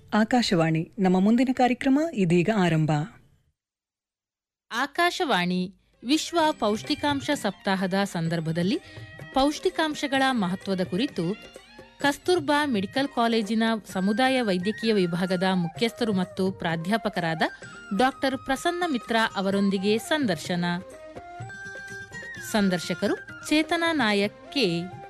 ಆಕಾಶವಾಣಿ ನಮ್ಮ ಮುಂದಿನ ಕಾರ್ಯಕ್ರಮ ಇದೀಗ ಆರಂಭ ಆಕಾಶವಾಣಿ ವಿಶ್ವ ಪೌಷ್ಟಿಕಾಂಶ ಸಪ್ತಾಹದ ಸಂದರ್ಭದಲ್ಲಿ ಪೌಷ್ಟಿಕಾಂಶಗಳ ಮಹತ್ವದ ಕುರಿತು ಕಸ್ತೂರ್ಬಾ ಮೆಡಿಕಲ್ ಕಾಲೇಜಿನ ಸಮುದಾಯ ವೈದ್ಯಕೀಯ ವಿಭಾಗದ ಮುಖ್ಯಸ್ಥರು ಮತ್ತು ಪ್ರಾಧ್ಯಾಪಕರಾದ ಡಾಕ್ಟರ್ ಪ್ರಸನ್ನ ಮಿತ್ರ ಅವರೊಂದಿಗೆ ಸಂದರ್ಶನ ಸಂದರ್ಶಕರು ಚೇತನಾ ನಾಯಕ್ ಕೆ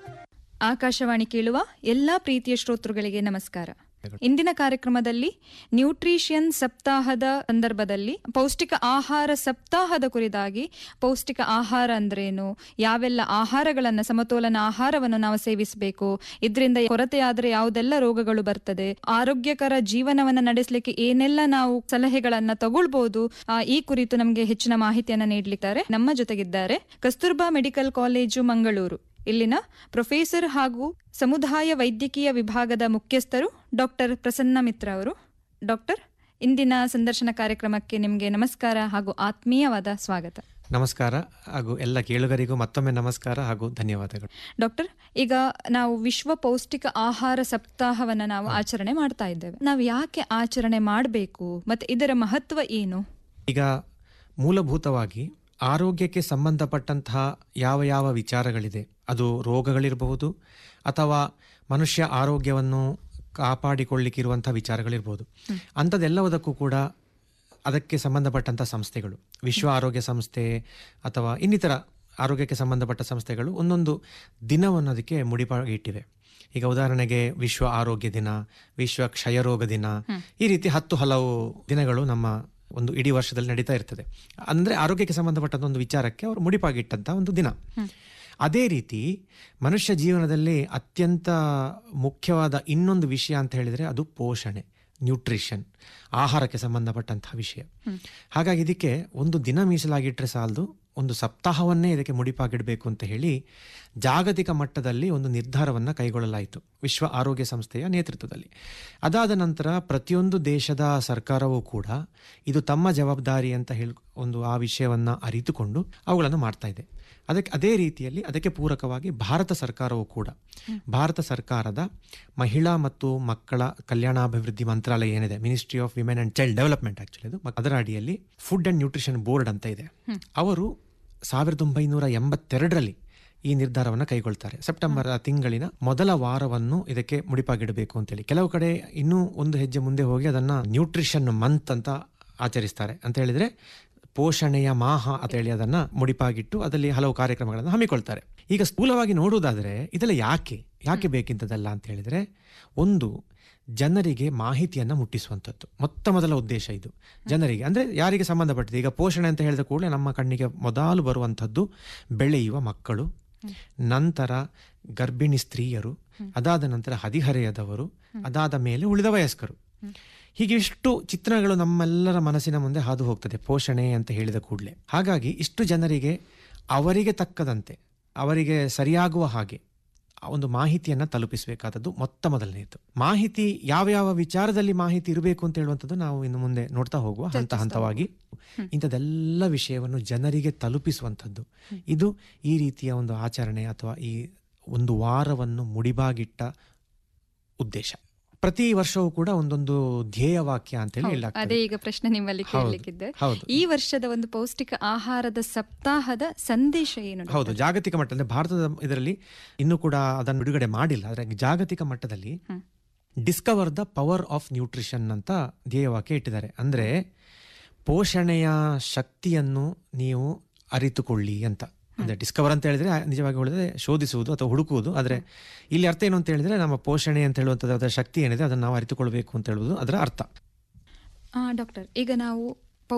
ಆಕಾಶವಾಣಿ ಕೇಳುವ ಎಲ್ಲಾ ಪ್ರೀತಿಯ ಶ್ರೋತೃಗಳಿಗೆ ನಮಸ್ಕಾರ ಇಂದಿನ ಕಾರ್ಯಕ್ರಮದಲ್ಲಿ ನ್ಯೂಟ್ರಿಷಿಯನ್ ಸಪ್ತಾಹದ ಸಂದರ್ಭದಲ್ಲಿ ಪೌಷ್ಟಿಕ ಆಹಾರ ಸಪ್ತಾಹದ ಕುರಿತಾಗಿ ಪೌಷ್ಟಿಕ ಆಹಾರ ಅಂದ್ರೇನು ಯಾವೆಲ್ಲ ಆಹಾರಗಳನ್ನು ಸಮತೋಲನ ಆಹಾರವನ್ನು ನಾವು ಸೇವಿಸಬೇಕು ಇದರಿಂದ ಕೊರತೆಯಾದರೆ ಯಾವುದೆಲ್ಲ ರೋಗಗಳು ಬರ್ತದೆ ಆರೋಗ್ಯಕರ ಜೀವನವನ್ನ ನಡೆಸಲಿಕ್ಕೆ ಏನೆಲ್ಲ ನಾವು ಸಲಹೆಗಳನ್ನ ತಗೊಳ್ಬಹುದು ಆ, ಈ ಕುರಿತು ನಮಗೆ ಹೆಚ್ಚಿನ ಮಾಹಿತಿಯನ್ನ ನೀಡಲಿದ್ದಾರೆ ನಮ್ಮ ಜೊತೆಗಿದ್ದಾರೆ ಕಸ್ತೂರ್ಬಾ ಮೆಡಿಕಲ್ ಕಾಲೇಜು ಮಂಗಳೂರು ಇಲ್ಲಿನ ಪ್ರೊಫೆಸರ್ ಹಾಗೂ ಸಮುದಾಯ ವೈದ್ಯಕೀಯ ವಿಭಾಗದ ಮುಖ್ಯಸ್ಥರು ಡಾಕ್ಟರ್ ಪ್ರಸನ್ನ ಮಿತ್ರ ಅವರು ಡಾಕ್ಟರ್ ಇಂದಿನ ಸಂದರ್ಶನ ಕಾರ್ಯಕ್ರಮಕ್ಕೆ ನಿಮಗೆ ನಮಸ್ಕಾರ ಹಾಗೂ ಆತ್ಮೀಯವಾದ ಸ್ವಾಗತ ನಮಸ್ಕಾರ ಹಾಗೂ ಎಲ್ಲ ಕೇಳುಗರಿಗೂ ಮತ್ತೊಮ್ಮೆ ನಮಸ್ಕಾರ ಹಾಗೂ ಧನ್ಯವಾದಗಳು ಡಾಕ್ಟರ್ ಈಗ ನಾವು ವಿಶ್ವ ಪೌಷ್ಟಿಕ ಆಹಾರ ಸಪ್ತಾಹವನ್ನ ನಾವು ಆಚರಣೆ ಮಾಡ್ತಾ ಇದ್ದೇವೆ ನಾವು ಯಾಕೆ ಆಚರಣೆ ಮಾಡಬೇಕು ಮತ್ತೆ ಇದರ ಮಹತ್ವ ಏನು ಈಗ ಮೂಲಭೂತವಾಗಿ ಆರೋಗ್ಯಕ್ಕೆ ಸಂಬಂಧಪಟ್ಟಂತಹ ಯಾವ ಯಾವ ವಿಚಾರಗಳಿದೆ ಅದು ರೋಗಗಳಿರಬಹುದು ಅಥವಾ ಮನುಷ್ಯ ಆರೋಗ್ಯವನ್ನು ಕಾಪಾಡಿಕೊಳ್ಳಿಕ್ಕಿರುವಂಥ ವಿಚಾರಗಳಿರ್ಬೋದು ಅಂಥದ್ದೆಲ್ಲವುದಕ್ಕೂ ಕೂಡ ಅದಕ್ಕೆ ಸಂಬಂಧಪಟ್ಟಂಥ ಸಂಸ್ಥೆಗಳು ವಿಶ್ವ ಆರೋಗ್ಯ ಸಂಸ್ಥೆ ಅಥವಾ ಇನ್ನಿತರ ಆರೋಗ್ಯಕ್ಕೆ ಸಂಬಂಧಪಟ್ಟ ಸಂಸ್ಥೆಗಳು ಒಂದೊಂದು ದಿನವನ್ನು ಅದಕ್ಕೆ ಮುಡಿಪಾಗಿ ಇಟ್ಟಿವೆ ಈಗ ಉದಾಹರಣೆಗೆ ವಿಶ್ವ ಆರೋಗ್ಯ ದಿನ ವಿಶ್ವ ಕ್ಷಯರೋಗ ದಿನ ಈ ರೀತಿ ಹತ್ತು ಹಲವು ದಿನಗಳು ನಮ್ಮ ಒಂದು ಇಡೀ ವರ್ಷದಲ್ಲಿ ನಡೀತಾ ಇರ್ತದೆ ಅಂದ್ರೆ ಆರೋಗ್ಯಕ್ಕೆ ಸಂಬಂಧಪಟ್ಟಂತ ಒಂದು ವಿಚಾರಕ್ಕೆ ಅವರು ಮುಡಿಪಾಗಿಟ್ಟಂತ ಒಂದು ದಿನ ಅದೇ ರೀತಿ ಮನುಷ್ಯ ಜೀವನದಲ್ಲಿ ಅತ್ಯಂತ ಮುಖ್ಯವಾದ ಇನ್ನೊಂದು ವಿಷಯ ಅಂತ ಹೇಳಿದ್ರೆ ಅದು ಪೋಷಣೆ ನ್ಯೂಟ್ರಿಷನ್ ಆಹಾರಕ್ಕೆ ಸಂಬಂಧಪಟ್ಟಂತಹ ವಿಷಯ ಹಾಗಾಗಿ ಇದಕ್ಕೆ ಒಂದು ದಿನ ಮೀಸಲಾಗಿಟ್ಟರೆ ಸಾಲದು ಒಂದು ಸಪ್ತಾಹವನ್ನೇ ಇದಕ್ಕೆ ಮುಡಿಪಾಗಿಡಬೇಕು ಅಂತ ಹೇಳಿ ಜಾಗತಿಕ ಮಟ್ಟದಲ್ಲಿ ಒಂದು ನಿರ್ಧಾರವನ್ನು ಕೈಗೊಳ್ಳಲಾಯಿತು ವಿಶ್ವ ಆರೋಗ್ಯ ಸಂಸ್ಥೆಯ ನೇತೃತ್ವದಲ್ಲಿ ಅದಾದ ನಂತರ ಪ್ರತಿಯೊಂದು ದೇಶದ ಸರ್ಕಾರವೂ ಕೂಡ ಇದು ತಮ್ಮ ಜವಾಬ್ದಾರಿ ಅಂತ ಹೇಳಿ ಒಂದು ಆ ವಿಷಯವನ್ನು ಅರಿತುಕೊಂಡು ಅವುಗಳನ್ನು ಮಾಡ್ತಾ ಇದೆ ಅದಕ್ಕೆ ಅದೇ ರೀತಿಯಲ್ಲಿ ಅದಕ್ಕೆ ಪೂರಕವಾಗಿ ಭಾರತ ಸರ್ಕಾರವೂ ಕೂಡ ಭಾರತ ಸರ್ಕಾರದ ಮಹಿಳಾ ಮತ್ತು ಮಕ್ಕಳ ಕಲ್ಯಾಣಾಭಿವೃದ್ಧಿ ಮಂತ್ರಾಲಯ ಏನಿದೆ ministry of women and child development actually ಅದು ಅದರ ಅಡಿಯಲ್ಲಿ ಫುಡ್ ಅಂಡ್ ನ್ಯೂಟ್ರಿಷನ್ ಬೋರ್ಡ್ ಅಂತ ಇದೆ ಅವರು ಸಾವಿರದ ಒಂಬೈನೂರ ಎಂಬತ್ತೆರಡರಲ್ಲಿ ಈ ನಿರ್ಧಾರವನ್ನು ಕೈಗೊಳ್ತಾರೆ ಸೆಪ್ಟೆಂಬರ್ ತಿಂಗಳಿನ ಮೊದಲ ವಾರವನ್ನು ಇದಕ್ಕೆ ಮುಡಿಪಾಗಿಡಬೇಕು ಅಂತೇಳಿ ಕೆಲವು ಕಡೆ ಇನ್ನೂ ಒಂದು ಹೆಜ್ಜೆ ಮುಂದೆ ಹೋಗಿ ಅದನ್ನ ನ್ಯೂಟ್ರಿಷನ್ ಮಂತ್ ಅಂತ ಆಚರಿಸ್ತಾರೆ ಅಂತ ಹೇಳಿದ್ರೆ ಪೋಷಣೆಯ ಮಾಹ ಅಂತ ಹೇಳಿ ಅದನ್ನ ಮುಡಿಪಾಗಿಟ್ಟು ಅದರಲ್ಲಿ ಹಲವು ಕಾರ್ಯಕ್ರಮಗಳನ್ನು ಹಮ್ಮಿಕೊಳ್ತಾರೆ ಈಗ ಸ್ಥೂಲವಾಗಿ ನೋಡುವುದಾದ್ರೆ ಇದೆಲ್ಲ ಯಾಕೆ ಯಾಕೆ ಬೇಕಿಂತದಲ್ಲ ಅಂತ ಹೇಳಿದ್ರೆ ಒಂದು ಜನರಿಗೆ ಮಾಹಿತಿಯನ್ನು ಮುಟ್ಟಿಸುವಂಥದ್ದು ಮೊತ್ತ ಮೊದಲ ಉದ್ದೇಶ ಇದು ಜನರಿಗೆ ಅಂದರೆ ಯಾರಿಗೆ ಸಂಬಂಧಪಟ್ಟಿದೆ ಈಗ ಪೋಷಣೆ ಅಂತ ಹೇಳಿದ ಕೂಡಲೇ ನಮ್ಮ ಕಣ್ಣಿಗೆ ಮೊದಲು ಬರುವಂಥದ್ದು ಬೆಳೆಯುವ ಮಕ್ಕಳು ನಂತರ ಗರ್ಭಿಣಿ ಸ್ತ್ರೀಯರು ಅದಾದ ನಂತರ ಹದಿಹರೆಯದವರು ಅದಾದ ಮೇಲೆ ಉಳಿದ ವಯಸ್ಕರು ಹೀಗೆ ಇಷ್ಟು ಚಿತ್ರಣಗಳು ನಮ್ಮೆಲ್ಲರ ಮನಸ್ಸಿನ ಮುಂದೆ ಹಾದು ಹೋಗ್ತದೆ ಪೋಷಣೆ ಅಂತ ಹೇಳಿದ ಕೂಡಲೇ ಹಾಗಾಗಿ ಇಷ್ಟು ಜನರಿಗೆ ಅವರಿಗೆ ತಕ್ಕದಂತೆ ಅವರಿಗೆ ಸರಿಯಾಗುವ ಹಾಗೆ ಆ ಒಂದು ಮಾಹಿತಿಯನ್ನ ತಲುಪಿಸಬೇಕಾದದ್ದು ಮೊತ್ತ ಮೊದಲನೆಯದು ಮಾಹಿತಿ ಯಾವ ಯಾವ ವಿಚಾರದಲ್ಲಿ ಮಾಹಿತಿ ಇರಬೇಕು ಅಂತ ಹೇಳುವಂಥದ್ದು ನಾವು ಇನ್ನು ಮುಂದೆ ನೋಡ್ತಾ ಹೋಗುವ ಹಂತ ಹಂತವಾಗಿ ಇಂಥದ್ದೆಲ್ಲ ವಿಷಯವನ್ನು ಜನರಿಗೆ ತಲುಪಿಸುವಂಥದ್ದು ಇದು ಈ ರೀತಿಯ ಒಂದು ಆಚರಣೆ ಅಥವಾ ಈ ಒಂದು ವಾರವನ್ನು ಮುಡಿಬಾಗಿಟ್ಟ ಉದ್ದೇಶ ಪ್ರತಿ ವರ್ಷವೂ ಕೂಡ ಒಂದೊಂದು ಧ್ಯೇಯ ವಾಕ್ಯ ಅಂತೇಳಿ ಅದೇ ಹೇಳಲಾಗ್ತದೆ ಈಗ ಪ್ರಶ್ನೆ ನಿಮ್ಮಲ್ಲಿ ಹೌದು, ಕೇಳಲಿಕ್ಕಿದ್ದೆ ಹೌದು. ಈ ವರ್ಷದ ಒಂದು ಪೌಷ್ಟಿಕ ಆಹಾರದ ಸಪ್ತಾಹದ ಸಂದೇಶ ಏನು ಡಾಕ್ಟರ್? ಹೌದು ಜಾಗತಿಕ ಮಟ್ಟದಲ್ಲಿ ಭಾರತದ ಇದರಲ್ಲಿ ಇನ್ನೂ ಕೂಡ ಅದನ್ನು ಬಿಡುಗಡೆ ಮಾಡಿಲ್ಲ ಆದರೆ ಜಾಗತಿಕ ಮಟ್ಟದಲ್ಲಿ discover the power of nutrition ಅಂತ ಧ್ಯೇಯವಾಕ್ಯ ಇಟ್ಟಿದ್ದಾರೆ ಅಂದ್ರೆ ಪೋಷಣೆಯ ಶಕ್ತಿಯನ್ನು ನೀವು ಅರಿತುಕೊಳ್ಳಿ ಅಂತ ಅಂದ್ರೆ ಡಿಸ್ಕವರ್ ಅಂತ ಹೇಳಿದ್ರೆ ನಿಜವಾಗಿ ಹೇಳಿದ್ರೆ ಶೋಧಿಸುವುದು ಅಥವಾ ಹುಡುಕುವುದು ಆದರೆ ಇಲ್ಲಿ ಅರ್ಥ ಏನು ಅಂತ ಹೇಳಿದ್ರೆ ನಮ್ಮ ಪೋಷಣೆ ಅಂತ ಹೇಳುವಂಥದ್ದು ಅದರ ಶಕ್ತಿ ಏನಿದೆ ಅದನ್ನು ನಾವು ಅರಿತುಕೊಳ್ಬೇಕು ಅಂತ ಹೇಳುವುದು ಅದರ ಅರ್ಥ ಆ, ಡಾಕ್ಟರ್ ಈಗ ನಾವು